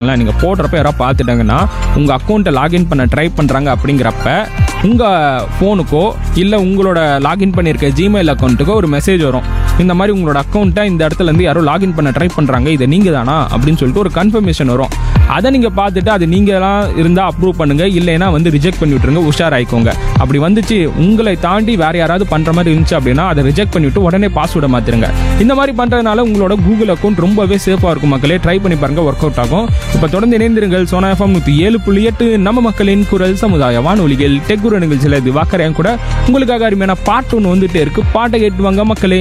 வச்சுக்கோங்களேன் நீங்கள் போடுறப்ப யாராவது பார்த்துட்டாங்கன்னா உங்கள் அக்கௌண்ட்டை லாகின் பண்ண ட்ரை பண்ணுறாங்க அப்படிங்கிறப்ப உங்கள் ஃபோனுக்கோ இல்லை உங்களோட லாகின் பண்ணியிருக்க ஜிமெயில் அக்கௌண்ட்டுக்கோ ஒரு மெசேஜ் வரும் இந்த மாதிரி உங்களோட அக்கௌண்ட்டை இந்த இடத்துல இருந்து யாரோ லாகின் பண்ண ட்ரை பண்ணுறாங்க இதை நீங்கள் தானா அப்படின்னு சொல்லிட்டு ஒரு கன்ஃபர்மேஷன் வரும் அதை நீங்கள் பார்த்துட்டு அது நீங்களாம் இருந்தால் அப்ரூவ் பண்ணுங்க இல்லைன்னா வந்து ரிஜெக்ட் பண்ணி விட்டுருங்க உஷார் ஆயிக்கோங்க அப்படி வந்துச்சு உங்களை தாண்டி வேற யாராவது பண்ணுற மாதிரி இருந்துச்சு அப்படின்னா அதை ரிஜெக்ட் பண்ணிவிட்டு உடனே பாஸ்வேர்டை மாற்றிருங்க இந்த மாதிரி பண்ணுறதுனால உங்களோட கூகுள் அக்கௌண்ட் ரொம்பவே சேஃபாக இருக்கும் மக்களே ட்ரை பண்ணி பாருங்க ஒர்க் அவுட் ஆகும் இப்போ தொடர்ந்து இணைந்திருங்கள் சோனா எஃப்எம் நூற்றி ஏழு புள்ளி எட்டு நம்ம மக்களின் குரல் சமுதாய வானொலிகள் டெக்குர நிகழ்ச்சியில் இது வாக்கரையும் கூட உங்களுக்காக அருமையான பாட்டு ஒன்று வந்துட்டே இருக்கு பாட்டை கேட்டு வாங்க மக்களே